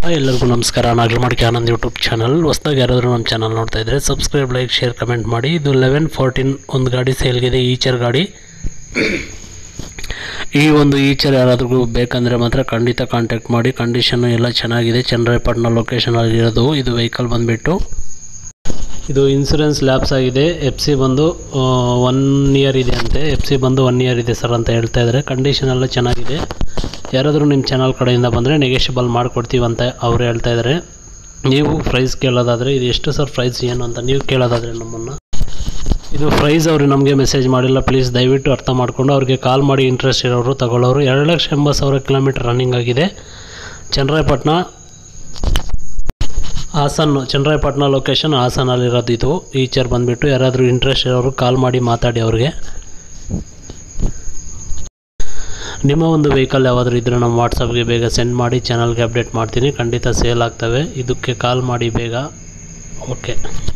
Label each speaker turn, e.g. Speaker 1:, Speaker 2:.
Speaker 1: ಎಲ್ಲರಿಗೂ ನಮಸ್ಕಾರ ನಾಗರ ಮಾಡಿಕೆ ಆನಂದ್ ಯೂಟ್ಯೂಬ್ ಚಾನಲ್ ಹೊಸ್ದಾಗಿ ಯಾರಾದರೂ ನಮ್ಮ ಚಾನಲ್ ನೋಡ್ತಾ ಇದ್ದರೆ ಸಬ್ಸ್ಕ್ರೈಬ್ ಲೈಕ್ ಶೇರ್ ಕಮೆಂಟ್ ಮಾಡಿ ಇದು ಲೆವೆನ್ ಫೋರ್ಟೀನ್ ಒಂದು ಗಾಡಿ ಸೇಲ್ಗಿದೆ ಈಚರ್ ಗಾಡಿ ಈ ಒಂದು ಈಚರ್ ಯಾರಾದ್ರೂ ಬೇಕಂದರೆ ಮಾತ್ರ ಖಂಡಿತ ಕಾಂಟ್ಯಾಕ್ಟ್ ಮಾಡಿ ಕಂಡೀಷನ್ನು ಎಲ್ಲ ಚೆನ್ನಾಗಿದೆ ಚನ್ನರಾಯಪಟ್ಟಣ ಲೊಕೇಶನಲ್ಲಿ ಇರೋದು ಇದು ವೆಹಿಕಲ್ ಬಂದುಬಿಟ್ಟು ಇದು ಇನ್ಸೂರೆನ್ಸ್ ಲ್ಯಾಪ್ಸ್ ಆಗಿದೆ ಎಫ್ ಸಿ ಬಂದು ಒನ್ ಇಯರ್ ಇದೆ ಅಂತೆ ಎಫ್ ಸಿ ಬಂದು ಒನ್ ಇಯರ್ ಇದೆ ಸರ್ ಅಂತ ಹೇಳ್ತಾ ಇದ್ದಾರೆ ಕಂಡೀಷನ್ ಎಲ್ಲ ಚೆನ್ನಾಗಿದೆ ಯಾರಾದರೂ ನಿಮ್ಮ ಚಾನಲ್ ಕಡೆಯಿಂದ ಬಂದರೆ ನೆಗೆಷಿಬಲ್ ಮಾಡಿಕೊಡ್ತೀವಿ ಅಂತ ಅವ್ರು ಹೇಳ್ತಾ ಇದ್ದಾರೆ ನೀವು ಪ್ರೈಸ್ ಕೇಳೋದಾದರೆ ಇದು ಎಷ್ಟು ಸರ್ ಪ್ರೈಸ್ ಏನು ಅಂತ ನೀವು ಕೇಳೋದಾದರೆ ನಮ್ಮನ್ನು ಇದು ಪ್ರೈಸ್ ಅವರು ನಮಗೆ ಮೆಸೇಜ್ ಮಾಡಿಲ್ಲ ಪ್ಲೀಸ್ ದಯವಿಟ್ಟು ಅರ್ಥ ಮಾಡಿಕೊಂಡು ಅವ್ರಿಗೆ ಕಾಲ್ ಮಾಡಿ ಇಂಟ್ರೆಸ್ಟ್ ಇರೋರು ತಗೊಳ್ಳೋರು ಎರಡು ಲಕ್ಷ ಎಂಬತ್ತು ಸಾವಿರ ಕಿಲೋಮೀಟರ್ ರನ್ನಿಂಗ್ ಆಗಿದೆ ಚನ್ನರಾಯಪಟ್ಟಣ ಹಾಸನ್ ಚನ್ನರಾಯಪಟ್ಟಣ ಲೊಕೇಶನ್ ಹಾಸನಲ್ಲಿರೋದು ಇದು ಈಚರ್ ಬಂದುಬಿಟ್ಟು ಯಾರಾದರೂ ಇಂಟ್ರೆಸ್ಟ್ ಇರೋರು ಕಾಲ್ ಮಾಡಿ ಮಾತಾಡಿ ಅವ್ರಿಗೆ ನಿಮ್ಮ ಒಂದು ವೆಹಿಕಲ್ ಯಾವಾದರೂ ಇದ್ದರೆ ನಮ್ಮ ವಾಟ್ಸಪ್ಗೆ ಬೇಗ ಸೆಂಡ್ ಮಾಡಿ ಚಾನಲ್ಗೆ ಅಪ್ಡೇಟ್ ಮಾಡ್ತೀನಿ ಖಂಡಿತ ಸೇಲ್ ಆಗ್ತವೆ ಇದಕ್ಕೆ ಕಾಲ್ ಮಾಡಿ ಬೇಗ ಓಕೆ